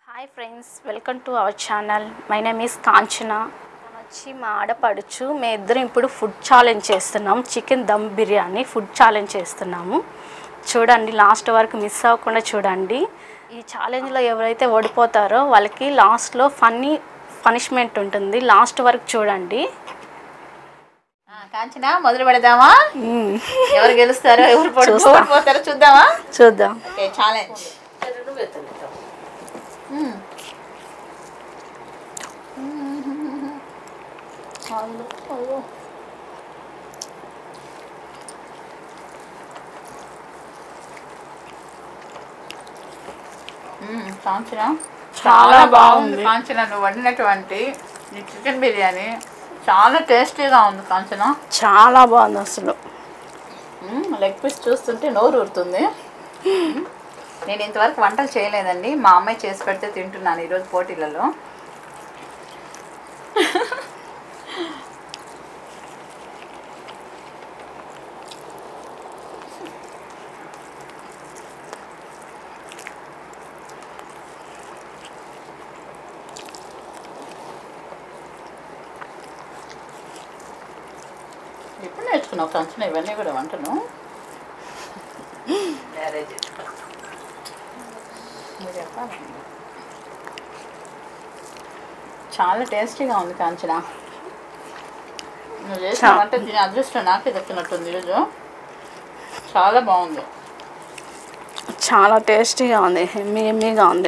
Hi friends welcome to our channel my name is Kanchana తను వచ్చి మా ఆడపడుచు మేము ఇద్దరం ఇప్పుడు ఫుడ్ ఛాలెంజ్ చేస్తున్నాం chicken dum biryani food challenge చేస్తున్నాము చూడండి లాస్ట్ వరకు మిస్ అవ్వకుండా చూడండి ఈ ఛాలెంజ్లో ఎవరైతే ఓడిపోతారో వాళ్ళకి లాస్ట్లో ఫన్నీ పనిష్మెంట్ ఉంటుంది లాస్ట్ వరకు చూడండి ఆ, కాంచన మొదలు పెడదామా మ్మ్. ఎవరు గెలుస్తారో ఎవరు పడు- చూస్తా. ఓడిపోతారో చూద్దామా చూద్దాం ఓకే ఛాలెంజ్ మ్మ్. అయ్యో, అయ్యో. మ్మ్, కాంచన చాలా బాగుంది. కాంచన నువ్వు వండినటువంటి ఈ చికెన్ బిర్యానీ చాలా టేస్టీగా ఉంది కాంచన చాలా బాగుంది అసలు మ్మ్, లెగ్ పీస్ చూస్తుంటే నోరు ఊరుతుంది మ్మ్. నేను ఇంతవరకు వంటలు చేయలేదండి మా అమ్మాయి చేసి పెడితే తింటున్నాను ఈరోజు పోటీలలో ఎప్పుడు నేర్చుకున్నావు కంచన ఇవన్నీ కూడా వంటను నువ్వు చెప్పాలి. చాలా టేస్టీగా ఉంది కాంచన నువ్వు చేసిన చా- వంట దీని అదృష్టం నాకే దక్కినట్టుంది ఈరోజు చాలా బాగుంది చాలా టేస్టీగా ఉంది ఎమ్మీ ఎమ్మీగా ఉంది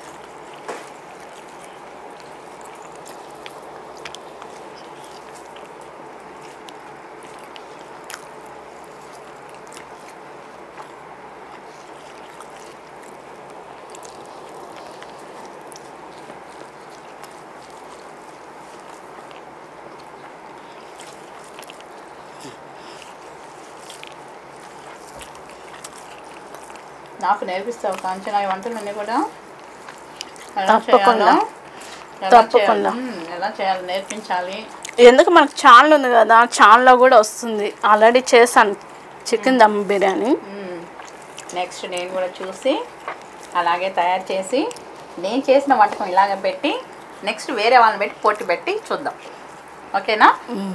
నాకు నేర్పిస్తావు కాంచన ఈ వంటలన్నీ కూడా ఎలా తప్పకుండా. చేయాలో, ఎలా తప్పకుండా. చేయాలి, మ్మ్, ఎలా చేయాలి నేర్పించాలి ఎందుకు మనకు ఛానల్ ఉంది కదా ఛానల్లో కూడా వస్తుంది ఆల్రెడీ చేశాను చికెన్ దమ్ బిర్యానీ నెక్స్ట్ నేను కూడా చూసి అలాగే తయారు చేసి నేను చేసిన వంటకం ఇలాగ పెట్టి నెక్స్ట్ వేరే వాళ్ళని పెట్టి పోటీ పెట్టి చూద్దాం ఓకేనా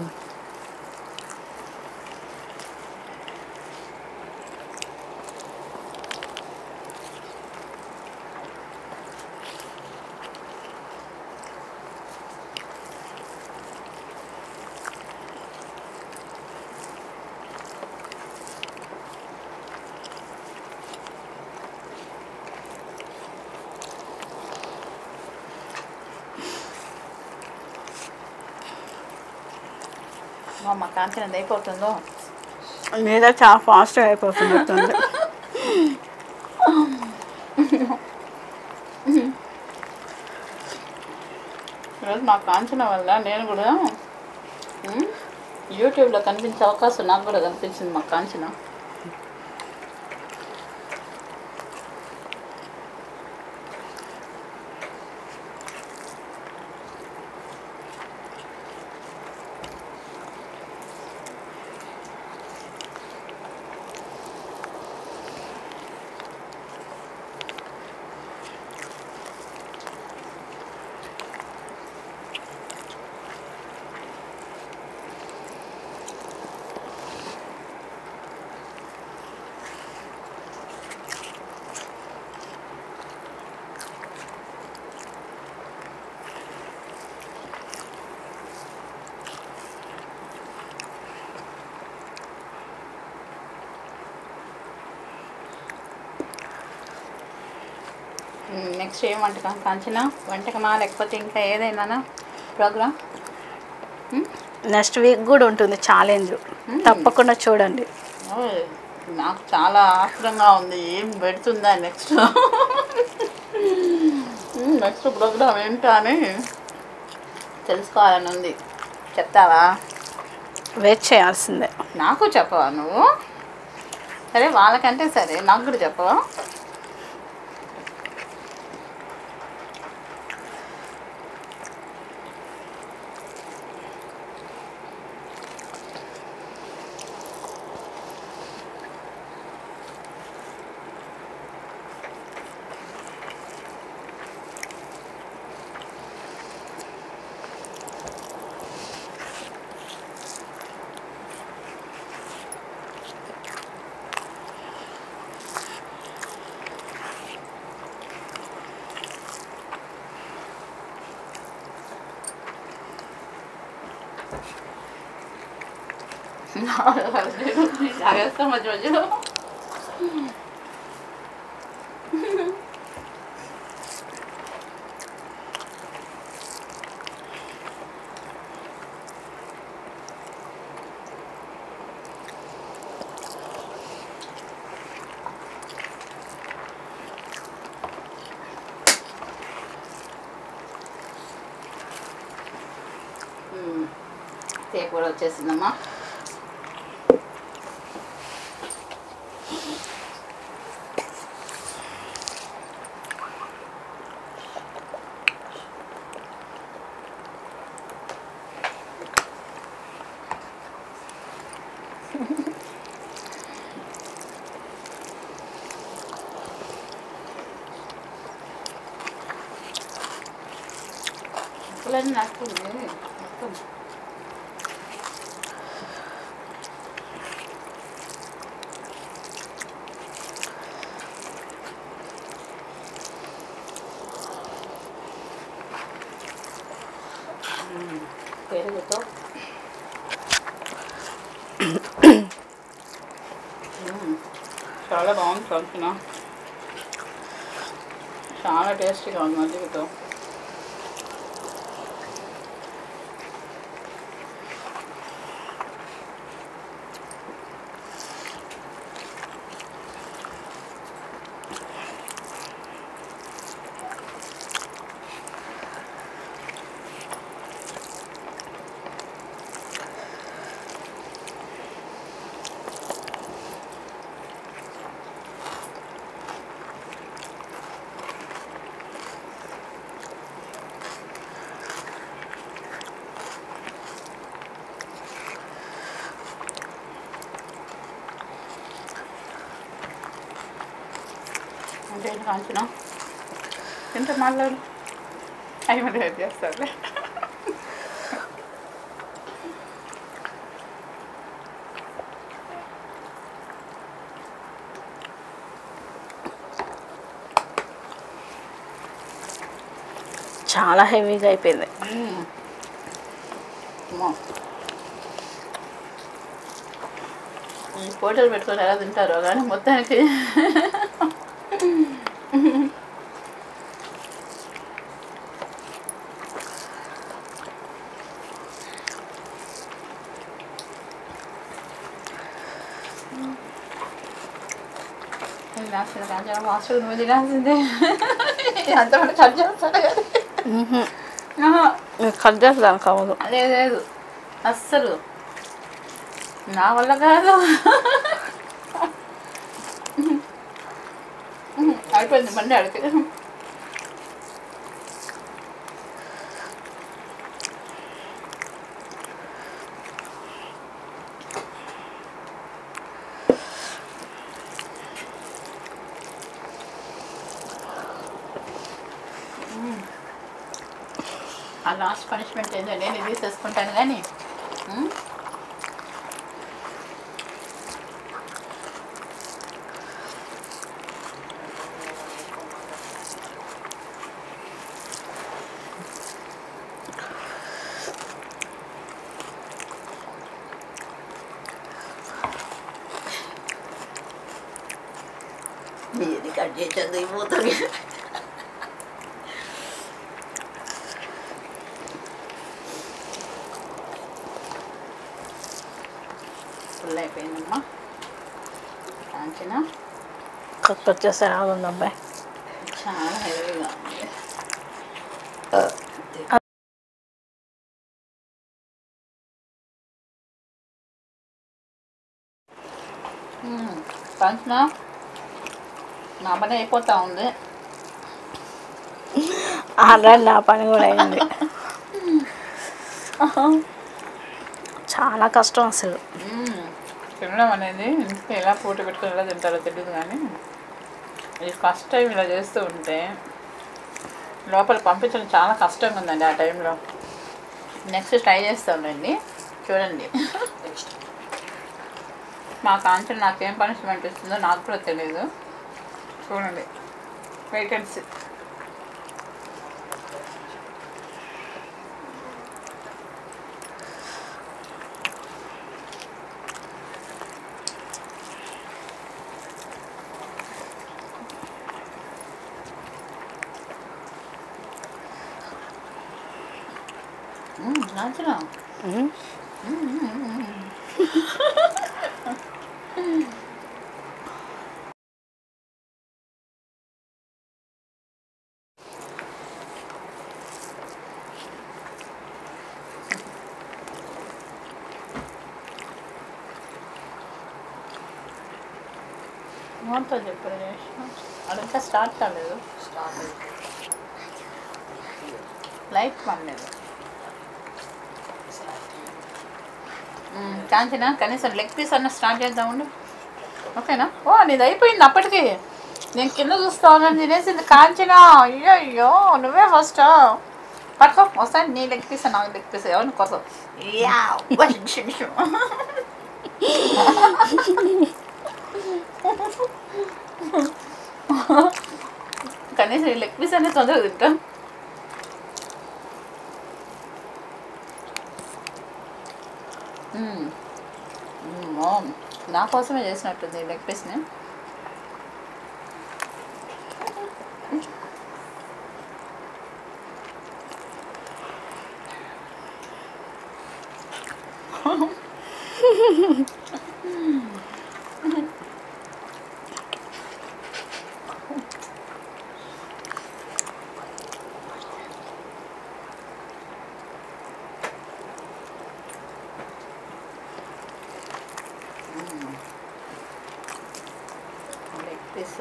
మా కాంచన అయిపోతుందో మీద చాలా ఫాస్ట్గా అయిపోతున్నట్టుంది ఈరోజు మా కాంచన వల్ల నేను కూడా మ్మ్, యూట్యూబ్లో కనిపించే అవకాశం నాకు కూడా కనిపించింది మా కాంచన నెక్స్ట్ ఏం వంటకం కాంచన వంటకమా లేకపోతే ఇంకా ఏదైనా ప్రోగ్రామ్ నెక్స్ట్ వీక్ కూడా ఉంటుంది ఛాలెంజ్ తప్పకుండా చూడండి ఓయ్, నాకు చాలా ఆశ్చర్యంగా ఉంది ఏం పెడుతుందా నెక్స్ట్ నెక్స్ట్ ప్రోగ్రామ్ ఏంటా అని తెలుసుకోవాలని ఉంది చెప్తావా వెయిట్ చేయాల్సిందే నాకు చెప్పవా నువ్వు సరే వాళ్ళకంటే సరే నాకు కూడా చెప్పవా జాగ్రత్త మధ్య మధ్యలో టేప్ కూడా వచ్చేసిందమ్మా ముక్కలన్నీ నాకు మొత్తం పెరుగుతో మ్మ్. చాలా బాగుంది కలిసిన చాలా టేస్టీగా ఉంది మజ్జిగతో అంటే ఏంటి కాంచిన ఎంత మాట్లాడు అవి మరి అది చేస్తారులే చాలా హెవీగా అయిపోయింది మ్మ్. అమ్మో. ఈ ఫోటోలు పెట్టుకొని ఎలా తింటారో కానీ మొత్తానికి తినాల్సింది కాంచన మాస్టర్ నువ్వు తినాల్సిందే అంతమంది కట్ చేస్తాడు కదా ఆహా. కట్ చేస్తాను కావదు లేదు లేదు అస్సలు నా వల్ల కాదు అయిపోయింది బండి అడిగి ఆ లాస్ట్ పనిష్మెంట్ ఏంటో నేను ఇది తీసుకుంటాను కానీ ఉమ్, ఇది కట్ చేసేది పోతుంది ఫుల్ అయిపోయిందమ్మా కాంచిన కట్ వచ్చేస్తే ఆగుంది అబ్బాయి చాలా హెవీగా ఉంది మ్మ్. కాంచన నా పని అయిపోతా ఉంది ఆల్రెడీ నా పని కూడా అయింది చాలా కష్టం అసలు మ్మ్. తినడం అనేది ఇంటికి ఎలా పోటీ పెట్టుకొని ఎలా తింటారో తెలియదు కానీ ఇది ఫస్ట్ టైం ఇలా చేస్తూ ఉంటే లోపల పంపించడం చాలా కష్టంగా ఉందండి ఆ టైంలో నెక్స్ట్ ట్రై చేస్తానండి చూడండి మా కాంచన నాకేం పనిష్మెంట్ ఇస్తుందో నాకు కూడా తెలియదు చూడండి వేకెన్సీ కాంచన నోట్తో చెప్పు రమేష్ అదంతా స్టార్ట్ కాలేదు స్టార్ట్ లైట్ పడలేదు మ్మ్, కాంచనా కనీసం లెగ్ పీస్ అన్న స్టార్ట్ చేద్దాం ఉండు ఓకేనా ఓ నీది అయిపోయింది అప్పటికి నేను కింద చూస్తా ఉన్నాను తినేసింది కాంచనా అయ్యో అయ్యో నువ్వే ఫస్ట్ పట్టుకో వస్తాను నీ లెగ్ పీస్ నాకు లెగ్ పీస్ ఎవరిని కోసం యా వంశం. కనీసం ఈ లెగ్ పీస్ అనేది తొందరగా తింటా మ్మ్. అమ్మో, నా కోసమే చేసినట్టుంది ఈ లెగ్ పీస్ని లెగ్ పీస్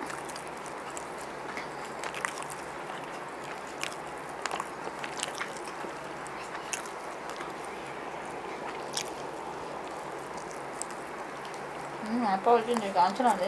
అప్ప వచ్చింది కాంచనాది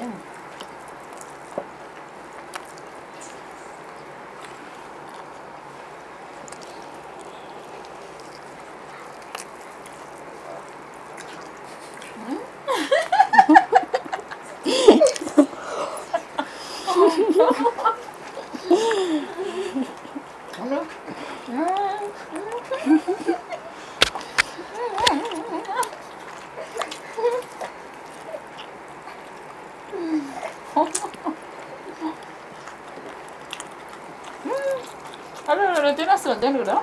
అరే అరే తినేస్తున్నా దేని కూడా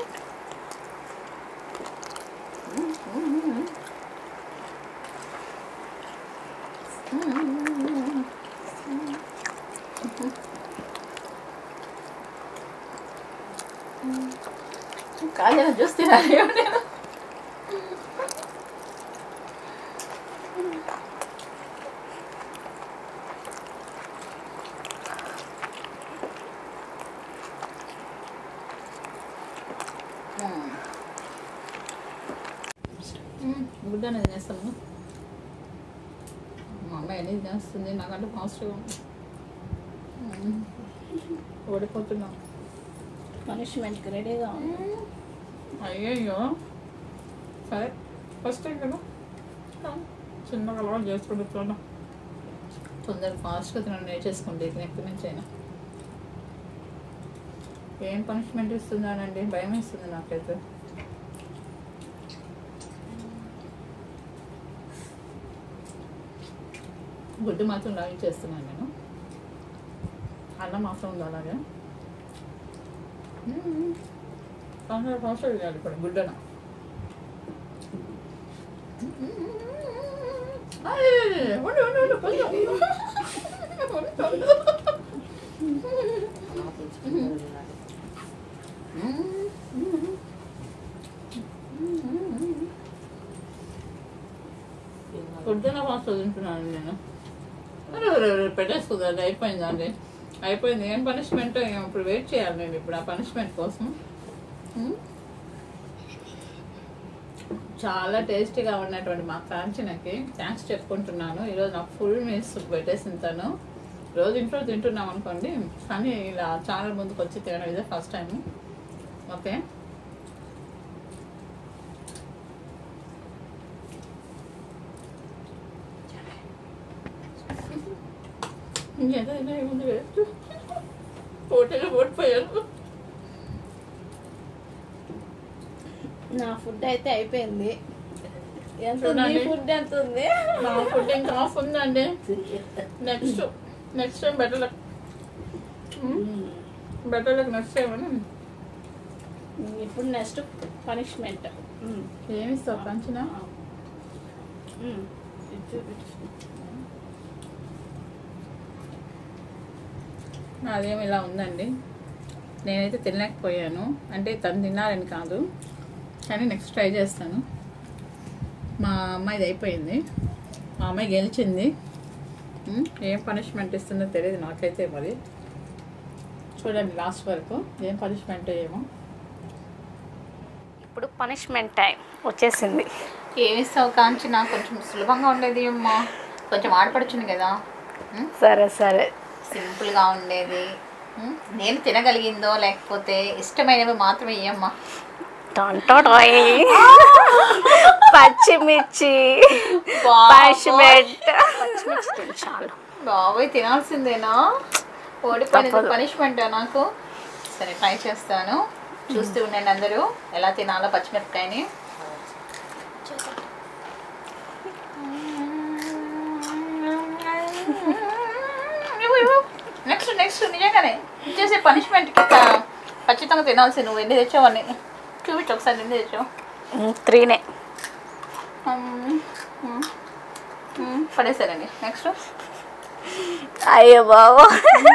కాజన చూస్తున్నా నేను గుడ్డ అనేది తినేస్తాను మా అమ్మాయి అనేది తినేస్తుంది నాకంటే ఫాస్ట్గా ఓడిపోతున్నాం పనిష్మెంట్కి రెడీగా ఉంది అయ్యయ్యో సరే ఫస్ట్ టైం కదా చిన్నగా అలవాటు చేసుకుంటూ చూడ తొందరగా ఫాస్ట్గా తినడం నేర్చేసుకుంటే ఇది ఎక్కడి నుంచి అయినా ఏం పనిష్మెంట్ ఇస్తుందానండి భయం ఇస్తుంది నాకైతే గుడ్డు మాత్రం లాగి చేస్తున్నాను నేను అన్నం మాత్రం ఉంది అలాగే తొందరగా ఫాస్ట్గా చేయాలి ఇప్పుడు గుడ్డన ఉండు ఉండు ఉండు కొంచెం పొద్దున్న ఫాస్ట్ తింటున్నాను నేను అరే, అరే, అరే, పెట్టేసుకుందండి అయిపోయిందండి అయిపోయింది ఏం పనిష్మెంట్ ఇప్పుడు వెయిట్ చేయాలి నేను ఇప్పుడు ఆ పనిష్మెంట్ కోసం ఉమ్. చాలా టేస్టీగా ఉన్నటువంటి మా కాంచనకి థ్యాంక్స్ చెప్పుకుంటున్నాను ఈరోజు నాకు ఫుల్ మీల్స్ పెట్టేసిన తను రోజు ఇంట్లో తింటున్నాం అనుకోండి కానీ ఇలా ఛానల్ ముందుకు వచ్చి తినడం ఇదే ఫస్ట్ టైం ఓకే ఇంకేదైనా ఏముంది వేస్ట్ పోటీలో ఓడిపోయాను నా ఫుడ్ అయితే అయిపోయింది ఎంత చూడండి. ఫుడ్ ఎంత ఉంది నా ఫుడ్ ఇంకా ఆఫ్ ఉందండి next next time better luck better luck next time అని ఇప్పుడు నెక్స్ట్ పనిష్మెంట్ ఏమిస్తావు కంచిన నాదేమో ఇలా ఉందండి నేనైతే తినలేకపోయాను అంటే తను తిన్నారని కాదు కానీ నెక్స్ట్ ట్రై చేస్తాను మా అమ్మాయిది అయిపోయింది మా అమ్మాయి గెలిచింది ఉమ్, ఏం పనిష్మెంట్ ఇస్తుందో తెలియదు నాకైతే మరి చూడండి లాస్ట్ వరకు ఏం పనిష్మెంట్ ఏమో ఇప్పుడు పనిష్మెంట్ టైం వచ్చేసింది ఏమిస్తావు కాంచి నాకు కొంచెం సులభంగా ఉండేది అమ్మా కొంచెం ఆడపడుచుంది కదా ఉమ్, సరే సరే సింపుల్గా ఉండేది ఉమ్, నేను తినగలిగిందో లేకపోతే ఇష్టమైనవి మాత్రమే ఇయ్యమ్మా టొంటోటోయ్. పచ్చిమిర్చి పనిష్మెంట్ పచ్చిమిర్చి తిను చాలు బాబాయ్ తినాల్సిందేనా ఓడిపోయిన తప్పదు. పనిష్మెంట్ నాకు సరే ట్రై చేస్తాను చూస్తూ ఉండండి అందరూ ఎలా తినాలో పచ్చిమిరపకాయని నెక్స్ట్ నెక్స్ట్ నిజంగానే ఇచ్చేసే పనిష్మెంట్కి ఖచ్చితంగా తినాల్సి నువ్వు ఎన్ని తెచ్చావని చూపించు ఒకసారి ఎన్ని తెచ్చావు త్రీనే మ్మ్. మ్మ్. మ్మ్. పడేసారండి నెక్స్ట్ అయ్యో బాబా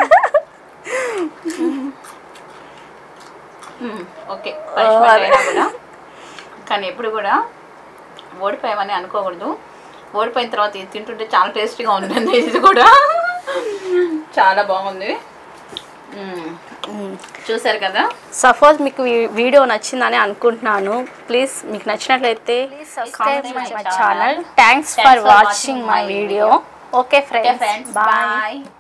ఓకే పనిష్మెంట్ అయినా కూడా కానీ ఎప్పుడు కూడా ఓడిపోయామని అనుకోకూడదు ఓడిపోయిన తర్వాత ఇది తింటుంటే చాలా టేస్టీగా ఉంటుంది ఇది కూడా చాలా బాగుంది మ్మ్. చూసారు కదా సపోజ్ మీకు ఈ వీడియో నచ్చిందని అనుకుంటున్నాను ప్లీజ్ మీకు నచ్చినట్లయితే subscribe my channel thanks for watching my video okay okay friends friends bye bye